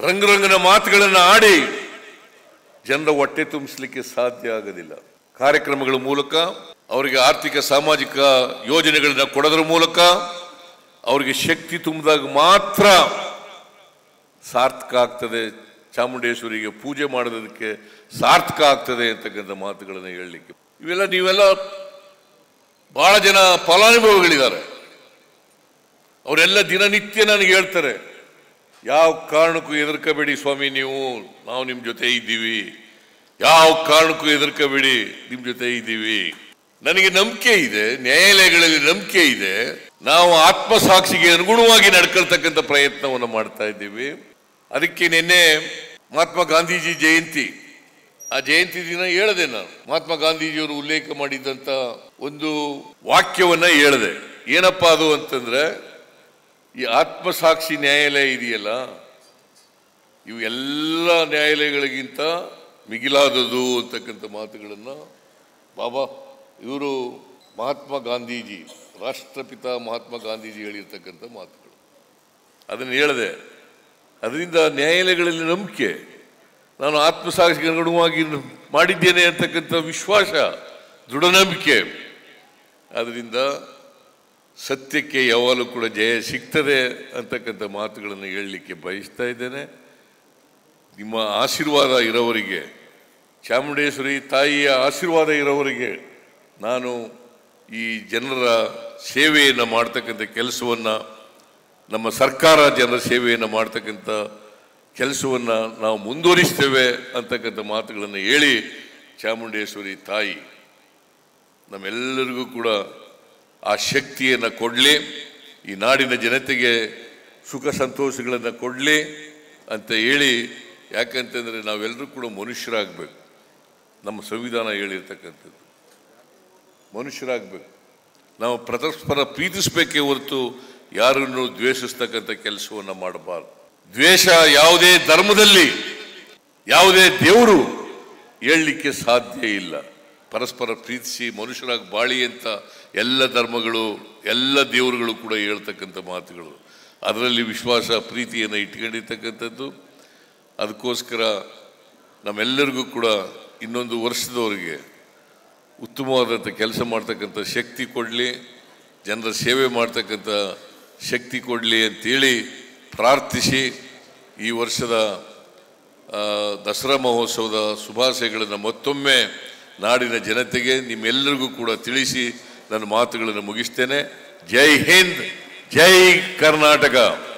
ರಂಗುರಂಗಿನ ಮಾತುಗಳನ್ನು ಆಡಿ ಜನರ ಹೊಟ್ಟೆ ತುಂಬಿಸ್ಲಿಕ್ಕೆ ಸಾಧ್ಯ ಆಗೋದಿಲ್ಲ ಕಾರ್ಯಕ್ರಮಗಳ ಮೂಲಕ ಅವರಿಗೆ ಆರ್ಥಿಕ ಸಾಮಾಜಿಕ ಯೋಜನೆಗಳನ್ನ ಕೊಡೋದ್ರ ಮೂಲಕ ಅವರಿಗೆ ಶಕ್ತಿ ತುಂಬಿದಾಗ ಮಾತ್ರ ಸಾರ್ಥಕ ಆಗ್ತದೆ ಚಾಮುಂಡೇಶ್ವರಿಗೆ ಪೂಜೆ ಮಾಡೋದಕ್ಕೆ ಸಾರ್ಥಕ ಆಗ್ತದೆ ಅಂತಕ್ಕಂಥ ಮಾತುಗಳನ್ನು ಹೇಳಲಿಕ್ಕೆ ಇವೆಲ್ಲ ನೀವೆಲ್ಲ ಬಹಳ ಜನ ಫಲಾನುಭವಿಗಳಿದ್ದಾರೆ ಅವರೆಲ್ಲ ದಿನನಿತ್ಯ ನನಗೆ ಹೇಳ್ತಾರೆ ಯಾವ ಕಾರಣಕ್ಕೂ ಹೆದರ್ಕಬೇಡಿ ಸ್ವಾಮಿ ನೀವು ನಾವು ನಿಮ್ಮ ಜೊತೆ ಇದ್ದೀವಿ ಯಾವ ಕಾರಣಕ್ಕೂ ಹೆದರ್ಕಬೇಡಿ ನಿಮ್ಮ ಜೊತೆ ಇದ್ದೀವಿ ನನಗೆ ನಂಬಿಕೆ ಇದೆ ನ್ಯಾಯಾಲಯಗಳಲ್ಲಿ ನಂಬಿಕೆ ಇದೆ ನಾವು ಆತ್ಮಸಾಕ್ಷಿಗೆ ಅನುಗುಣವಾಗಿ ನಡ್ಕೊಳ್ತಕ್ಕಂಥ ಪ್ರಯತ್ನವನ್ನು ಮಾಡ್ತಾ ಇದ್ದೀವಿ ಅದಕ್ಕೆ ನಿನ್ನೆ ಮಹಾತ್ಮ ಗಾಂಧೀಜಿ ಜಯಂತಿ ಆ ಜಯಂತಿ ದಿನ ಹೇಳಿದೆ ನಾನು ಮಹಾತ್ಮ ಗಾಂಧೀಜಿಯವರು ಉಲ್ಲೇಖ ಮಾಡಿದಂತ ಒಂದು ವಾಕ್ಯವನ್ನ ಹೇಳಿದೆ ಏನಪ್ಪಾ ಅದು ಅಂತಂದ್ರೆ ಈ ಆತ್ಮಸಾಕ್ಷಿ ನ್ಯಾಯಾಲಯ ಇದೆಯಲ್ಲ ಇವು ಎಲ್ಲ ನ್ಯಾಯಾಲಯಗಳಿಗಿಂತ ಮಿಗಿಲಾದದು ಅಂತಕ್ಕಂಥ ಮಾತುಗಳನ್ನು ಬಾಬಾ ಇವರು ಮಹಾತ್ಮ ಗಾಂಧೀಜಿ ರಾಷ್ಟ್ರಪಿತ ಮಹಾತ್ಮ ಗಾಂಧೀಜಿ ಹೇಳಿರ್ತಕ್ಕಂಥ ಮಾತುಗಳು ಅದನ್ನು ಹೇಳಿದೆ ಅದರಿಂದ ನ್ಯಾಯಾಲಯಗಳಲ್ಲಿ ನಂಬಿಕೆ ನಾನು ಆತ್ಮಸಾಕ್ಷಿಗೆ ಅನುಗುಣವಾಗಿ ಮಾಡಿದ್ದೇನೆ ಅಂತಕ್ಕಂಥ ವಿಶ್ವಾಸ ದೃಢ ನಂಬಿಕೆ ಅದರಿಂದ ಸತ್ಯಕ್ಕೆ ಯಾವಾಗಲೂ ಕೂಡ ಜಯ ಸಿಗ್ತದೆ ಅಂತಕ್ಕಂಥ ಮಾತುಗಳನ್ನು ಹೇಳಲಿಕ್ಕೆ ಬಯಸ್ತಾ ಇದ್ದೇನೆ ನಿಮ್ಮ ಆಶೀರ್ವಾದ ಇರೋವರಿಗೆ ಚಾಮುಂಡೇಶ್ವರಿ ತಾಯಿಯ ಆಶೀರ್ವಾದ ಇರೋವರಿಗೆ ನಾನು ಈ ಜನರ ಸೇವೆಯನ್ನು ಮಾಡ್ತಕ್ಕಂಥ ಕೆಲಸವನ್ನು ನಮ್ಮ ಸರ್ಕಾರ ಜನರ ಸೇವೆಯನ್ನು ಮಾಡ್ತಕ್ಕಂಥ ಕೆಲಸವನ್ನು ನಾವು ಮುಂದುವರಿಸ್ತೇವೆ ಅಂತಕ್ಕಂಥ ಮಾತುಗಳನ್ನು ಹೇಳಿ ಚಾಮುಂಡೇಶ್ವರಿ ತಾಯಿ ನಮ್ಮೆಲ್ಲರಿಗೂ ಕೂಡ ಆ ಶಕ್ತಿಯನ್ನು ಕೊಡಲಿ ಈ ನಾಡಿನ ಜನತೆಗೆ ಸುಖ ಸಂತೋಷಗಳನ್ನು ಕೊಡಲಿ ಅಂತ ಹೇಳಿ ಯಾಕಂತಂದರೆ ನಾವೆಲ್ಲರೂ ಕೂಡ ಮನುಷ್ಯರಾಗಬೇಕು ನಮ್ಮ ಸಂವಿಧಾನ ಹೇಳಿರ್ತಕ್ಕಂಥದ್ದು ಮನುಷ್ಯರಾಗಬೇಕು ನಾವು ಪರಸ್ಪರ ಪ್ರೀತಿಸಬೇಕೇ ಹೊರತು ಯಾರನ್ನು ದ್ವೇಷಿಸ್ತಕ್ಕಂಥ ಕೆಲಸವನ್ನು ಮಾಡಬಾರ್ದು ದ್ವೇಷ ಯಾವುದೇ ಧರ್ಮದಲ್ಲಿ ಯಾವುದೇ ದೇವರು ಹೇಳಲಿಕ್ಕೆ ಸಾಧ್ಯ ಇಲ್ಲ ಪರಸ್ಪರ ಪ್ರೀತಿಸಿ ಮನುಷ್ಯರಾಗಿ ಬಾಳಿ ಅಂತ ಎಲ್ಲ ಧರ್ಮಗಳು ಎಲ್ಲ ದೇವರುಗಳು ಕೂಡ ಹೇಳ್ತಕ್ಕಂಥ ಮಾತುಗಳು ಅದರಲ್ಲಿ ವಿಶ್ವಾಸ ಪ್ರೀತಿಯನ್ನು ಇಟ್ಕೊಂಡಿರ್ತಕ್ಕಂಥದ್ದು ಅದಕ್ಕೋಸ್ಕರ ನಮ್ಮೆಲ್ಲರಿಗೂ ಕೂಡ ಇನ್ನೊಂದು ವರ್ಷದವರೆಗೆ ಉತ್ತಮವಾದಂಥ ಕೆಲಸ ಮಾಡ್ತಕ್ಕಂಥ ಶಕ್ತಿ ಕೊಡಲಿ ಜನರ ಸೇವೆ ಮಾಡ್ತಕ್ಕಂಥ ಶಕ್ತಿ ಕೊಡಲಿ ಅಂತೇಳಿ ಪ್ರಾರ್ಥಿಸಿ ಈ ವರ್ಷದ ಆ, ದಸರಾ ಮಹೋತ್ಸವದ ಶುಭಾಶಯಗಳನ್ನು ಮತ್ತೊಮ್ಮೆ ನಾಡಿನ ಜನತೆಗೆ ನಿಮ್ಮೆಲ್ಲರಿಗೂ ಕೂಡ ತಿಳಿಸಿ ನನ್ನ ಮಾತುಗಳನ್ನು ಮುಗಿಸ್ತೇನೆ ಜೈ ಹಿಂದ್ ಜೈ ಕರ್ನಾಟಕ